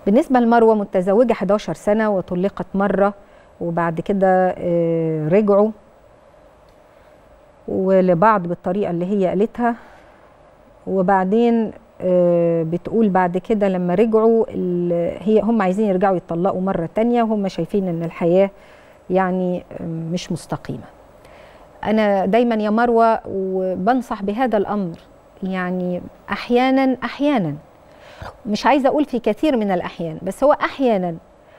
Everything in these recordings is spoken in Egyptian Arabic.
بالنسبة لمروة متزوجة 11 سنة وطلقت مرة وبعد كده آه، رجعوا ولبعض بالطريقة اللي هي قالتها وبعدين آه، بتقول بعد كده لما رجعوا ال- هي هم عايزين يرجعوا يتطلقوا مرة تانية وهم شايفين ان الحياة يعني آه، مش مستقيمة أنا دايما يا مروة وبنصح بهذا الأمر يعني أحيانا أحيانا مش عايزة أقول في كثير من الأحيان بس هو أحيانا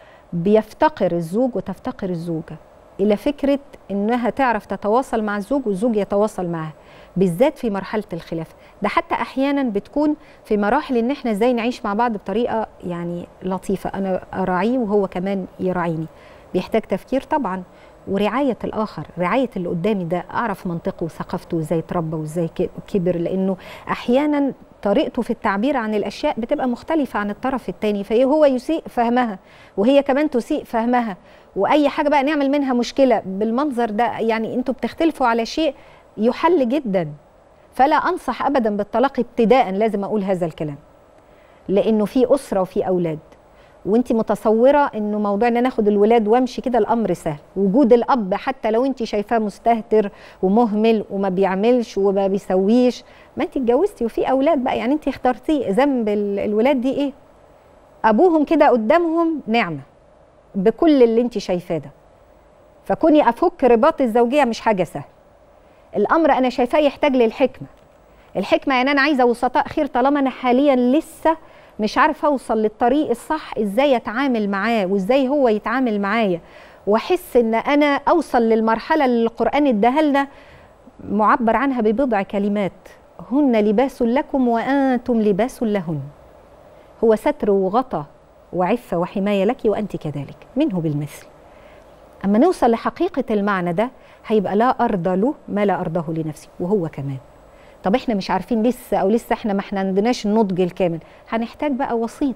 بيفتقر الزوج وتفتقر الزوجة إلى فكرة إنها تعرف تتواصل مع الزوج والزوج يتواصل معها بالذات في مرحلة الخلاف ده حتى أحيانا بتكون في مراحل إن إحنا إزاي نعيش مع بعض بطريقة يعني لطيفة أنا أراعيه وهو كمان يراعيني بيحتاج تفكير طبعا ورعاية الآخر رعاية اللي قدامي ده أعرف منطقه وثقافته وإزاي اتربى وإزاي ك- كبر لأنه أحيانا طريقته في التعبير عن الأشياء بتبقى مختلفة عن الطرف الثاني فهو يسيء فهمها وهي كمان تسيء فهمها وأي حاجة بقى نعمل منها مشكلة بالمنظر ده يعني أنتوا بتختلفوا على شيء يحل جدا فلا أنصح أبدا بالطلاق ابتداء لازم أقول هذا الكلام لأنه في أسرة وفي أولاد وانت متصوره انه موضوع ان انا اخد الولاد وامشي كده الامر سهل وجود الاب حتى لو انت شايفاه مستهتر ومهمل وما بيعملش وما بيسويش ما انت اتجوزتي وفي اولاد بقى يعني انت اخترتيه ذنب ال- الولاد دي ايه ابوهم كده قدامهم نعمه بكل اللي انت شايفاه ده فكوني افك رباط الزوجيه مش حاجه سهله الامر انا شايفاه يحتاج للحكمه الحكمه يعني انا عايزه وسطاء خير طالما انا حاليا لسه مش عارفه اوصل للطريق الصح ازاي اتعامل معاه وازاي هو يتعامل معايا واحس ان انا اوصل للمرحله اللي القران اداها لنا معبر عنها ببضع كلمات هن لباس لكم وانتم لباس لهن هو ستر وغطى وعفه وحمايه لك وانت كذلك منه بالمثل اما نوصل لحقيقه المعنى ده هيبقى لا ارضى له ما لا ارضاه لنفسي وهو كمان طب احنا مش عارفين لسه او لسه احنا ما احنا عندناش النضج الكامل هنحتاج بقى وسيط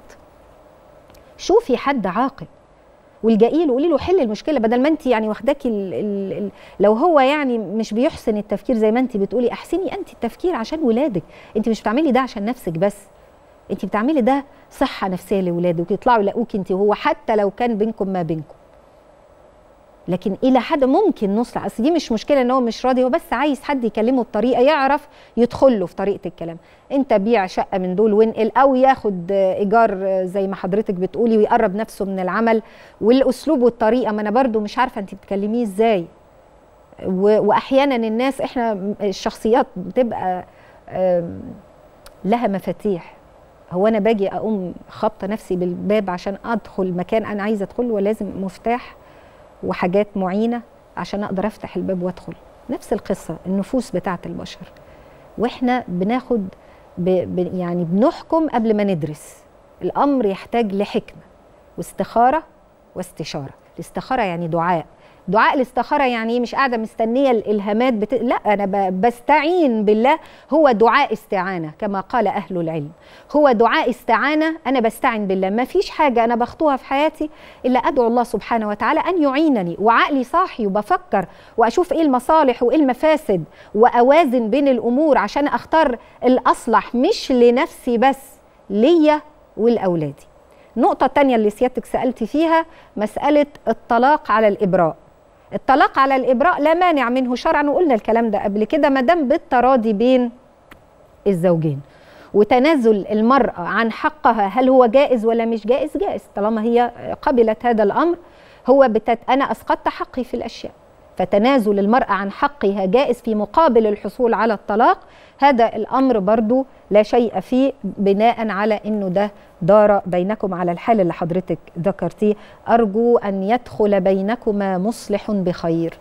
شوفي حد عاقل والجئي له قولي له حل المشكله بدل ما انت يعني واخداكي ال- ال- ال- لو هو يعني مش بيحسن التفكير زي ما انت بتقولي احسني انت التفكير عشان ولادك انت مش بتعملي ده عشان نفسك بس انت بتعملي ده صحه نفسيه لاولادك يطلعوا يلاقوك انت وهو حتى لو كان بينكم ما بينكم لكن الى حد ممكن نصلح اصل دي مش مشكله ان هو مش راضي هو بس عايز حد يكلمه بطريقه يعرف يدخل له في طريقه الكلام انت بيع شقه من دول وانقل او ياخد ايجار زي ما حضرتك بتقولي ويقرب نفسه من العمل والاسلوب والطريقه ما انا برضو مش عارفه انت بتكلميه ازاي و- واحيانا الناس احنا الشخصيات بتبقى آم، لها مفاتيح هو انا باجي اقوم خابطه نفسي بالباب عشان ادخل مكان انا عايزه ادخله ولازم مفتاح وحاجات معينه عشان اقدر افتح الباب وادخل نفس القصه النفوس بتاعه البشر واحنا بناخد ب ب يعني بنحكم قبل ما ندرس الامر يحتاج لحكمه واستخاره واستشاره الاستخاره يعني دعاء دعاء الاستخاره يعني إيه؟ مش قاعده مستنيه الالهامات بت... لا انا ب... بستعين بالله هو دعاء استعانه كما قال اهل العلم هو دعاء استعانه انا بستعين بالله ما فيش حاجه انا بخطوها في حياتي الا ادعو الله سبحانه وتعالى ان يعينني وعقلي صاحي وبفكر واشوف ايه المصالح وايه المفاسد واوازن بين الامور عشان اختار الاصلح مش لنفسي بس ليا ولاولادي النقطة التانية اللي سيادتك سألتي فيها مسألة الطلاق على الإبراء الطلاق على الإبراء لا مانع منه شرعا وقلنا الكلام ده قبل كده ما دام بالتراضي بين الزوجين وتنازل المرأة عن حقها هل هو جائز ولا مش جائز جائز طالما هي قبلت هذا الأمر هو بتت... أنا أسقطت حقي في الأشياء فتنازل المرأة عن حقها جائز في مقابل الحصول على الطلاق هذا الأمر برضو لا شيء فيه بناء على أنه ده دار بينكم على الحال اللي حضرتك ذكرتيه أرجو أن يدخل بينكما مصلح بخير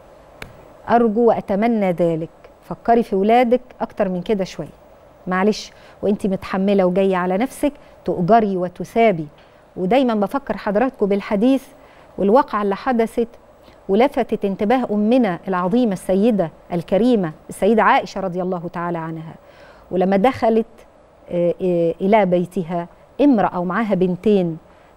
أرجو وأتمنى ذلك فكري في ولادك أكتر من كده شوية معلش وانت متحملة وجاية على نفسك تؤجري وتثابي ودايما بفكر حضراتكم بالحديث والواقعة اللي حدثت ولفتت انتباه أمنا العظيمة السيدة الكريمة السيدة عائشة رضي الله تعالى عنها ولما دخلت آه، آه، إلى بيتها امرأة ومعاها بنتين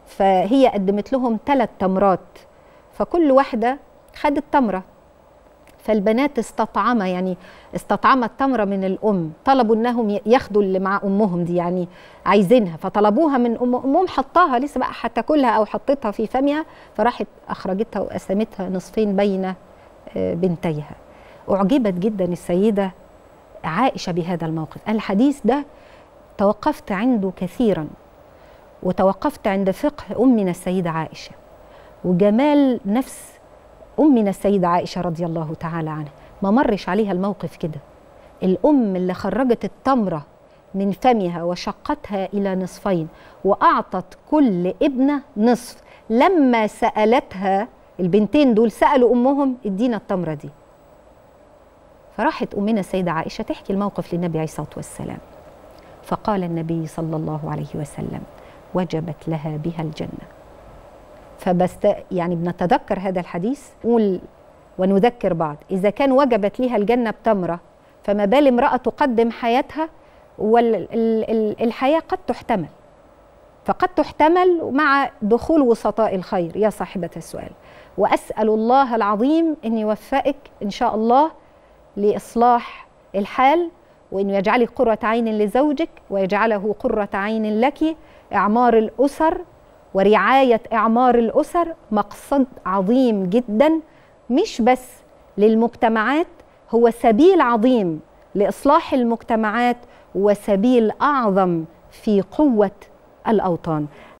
فهي قدمت لهم ثلاث تمرات فكل واحدة خدت تمرة فالبنات استطعم يعني استطعم التمرة من الأم طلبوا أنهم ياخدوا اللي مع أمهم دي يعني عايزينها فطلبوها من أم أمهم حطاها لسه بقى هتاكلها أو حطيتها في فمها فراحت أخرجتها وقسمتها نصفين بين بنتيها أعجبت جدا السيدة عائشة بهذا الموقف الحديث ده توقفت عنده كثيرا وتوقفت عند فقه أمنا السيدة عائشة وجمال نفس أمنا السيدة عائشة رضي الله تعالى عنها ما مرش عليها الموقف كده الأم اللي خرجت التمرة من فمها وشقتها إلى نصفين وأعطت كل ابنة نصف لما سألتها البنتين دول سألوا أمهم ادينا التمرة دي فراحت أمنا السيدة عائشة تحكي الموقف للنبي عليه الصلاة والسلام فقال النبي صلى الله عليه وسلم وجبت لها بها الجنة فبست يعني بنتذكر هذا الحديث نقول ونذكر بعض إذا كان وجبت لها الجنة بتمرة فما بال امرأة تقدم حياتها والحياة قد تحتمل فقد تحتمل مع دخول وسطاء الخير يا صاحبة السؤال وأسأل الله العظيم أن يوفقك إن شاء الله لإصلاح الحال وأنه يجعلك قرة عين لزوجك ويجعله قرة عين لك إعمار الأسر ورعاية إعمار الأسر مقصد عظيم جدا مش بس للمجتمعات هو سبيل عظيم لإصلاح المجتمعات وسبيل أعظم في قوة الأوطان